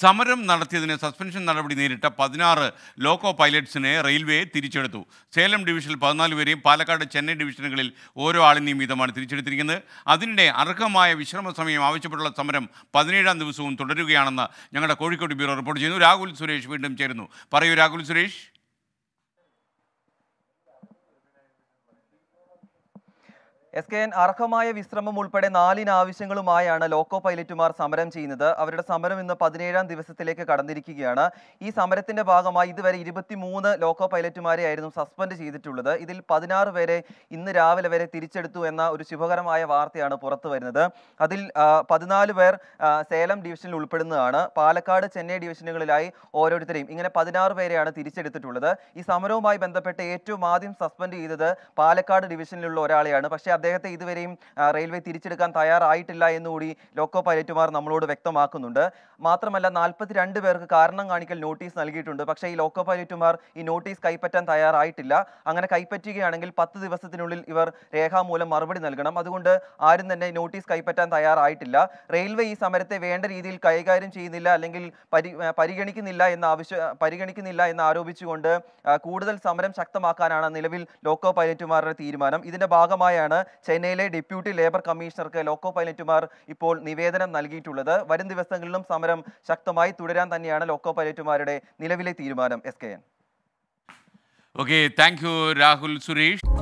സമരം നടത്തിയതിന് സസ്പെൻഷൻ നടപടി നേരിട്ട പതിനാറ് ലോക്കോ പൈലറ്റ്സിനെ റെയിൽവേ തിരിച്ചെടുത്തു സേലം ഡിവിഷനിൽ പതിനാല് പേരെയും പാലക്കാട് ചെന്നൈ ഡിവിഷനുകളിൽ ഓരോ ആളിനെയും വീതമാണ് തിരിച്ചെടുത്തിരിക്കുന്നത് അതിനിടെ അർഹമായ വിശ്രമ സമയം ആവശ്യപ്പെട്ടുള്ള സമരം പതിനേഴാം ദിവസവും തുടരുകയാണെന്ന് ഞങ്ങളുടെ കോഴിക്കോട് ബ്യൂറോ റിപ്പോർട്ട് ചെയ്യുന്നു രാഹുൽ സുരേഷ് വീണ്ടും ചേരുന്നു പറയൂ Rahul Suresh S K N അർഹമായ വിശ്രമം ഉൾപ്പെടെ നാലിന് ആവശ്യങ്ങളുമായാണ് ലോക്കോ പൈലറ്റുമാർ സമരം ചെയ്യുന്നത് അവരുടെ സമരം ഇന്ന് പതിനേഴാം ദിവസത്തിലേക്ക് കടന്നിരിക്കുകയാണ് ഈ സമരത്തിന്റെ ഭാഗമായി ഇതുവരെ ഇരുപത്തിമൂന്ന് ലോക്കോ പൈലറ്റുമാരെ ആയിരുന്നു സസ്പെൻഡ് ചെയ്തിട്ടുള്ളത് ഇതിൽ പതിനാറ് പേരെ ഇന്ന് രാവിലെ വരെ തിരിച്ചെടുത്തു എന്ന ഒരു ശുഭകരമായ വാർത്തയാണ് പുറത്തു വരുന്നത് അതിൽ ആ, പതിനാല് പേർ ആ, സേലം ഡിവിഷനിൽ ഉൾപ്പെടുന്നതാണ് പാലക്കാട് ചെന്നൈ ഡിവിഷനുകളിലായി ഓരോരുത്തരെയും ഇങ്ങനെ പതിനാറ് പേരെയാണ് തിരിച്ചെടുത്തിട്ടുള്ളത് ഈ സമരവുമായി ബന്ധപ്പെട്ട് ഏറ്റവും ആദ്യം സസ്പെൻഡ് ചെയ്തത് പാലക്കാട് ഡിവിഷനിലുള്ള ഒരാളെയാണ് പക്ഷേ അദ്ദേഹത്തെ ഇതുവരെയും ആ, റെയിൽവേ തിരിച്ചെടുക്കാൻ തയ്യാറായിട്ടില്ല എന്നുകൂടി ലോക്കോ പൈലറ്റുമാർ നമ്മളോട് വ്യക്തമാക്കുന്നുണ്ട് മാത്രമല്ല നാൽപ്പത്തിരണ്ട് പേർക്ക് കാരണം കാണിക്കൽ നോട്ടീസ് നൽകിയിട്ടുണ്ട് പക്ഷേ ഈ ലോക്കോ പൈലറ്റുമാർ ഈ നോട്ടീസ് കൈപ്പറ്റാൻ തയ്യാറായിട്ടില്ല അങ്ങനെ കൈപ്പറ്റുകയാണെങ്കിൽ പത്ത് ദിവസത്തിനുള്ളിൽ ഇവർ രേഖാമൂലം മറുപടി നൽകണം അതുകൊണ്ട് ആരും തന്നെ നോട്ടീസ് കൈപ്പറ്റാൻ തയ്യാറായിട്ടില്ല റെയിൽവേ ഈ സമരത്തെ വേണ്ട രീതിയിൽ കൈകാര്യം ചെയ്യുന്നില്ല അല്ലെങ്കിൽ പരി ആ, പരിഗണിക്കുന്നില്ല എന്ന ആവശ്യ പരിഗണിക്കുന്നില്ല എന്ന് ആരോപിച്ചുകൊണ്ട് ആ, കൂടുതൽ സമരം ശക്തമാക്കാനാണ് നിലവിൽ ലോക്കോ പൈലറ്റുമാരുടെ തീരുമാനം ഇതിന്റെ ഭാഗമായാണ് ചെന്നൈയിലെ ഡെപ്യൂട്ടി ലേബർ കമ്മീഷണർക്ക് ലോക്കോ പൈലറ്റുമാർ ഇപ്പോൾ നിവേദനം നൽകിയിട്ടുള്ളത് വരും ദിവസങ്ങളിലും സമരം ശക്തമായി തുടരാൻ തന്നെയാണ് ലോക്കോ പൈലറ്റുമാരുടെ നിലവിലെ തീരുമാനം S K N okay thank you Rahul Suresh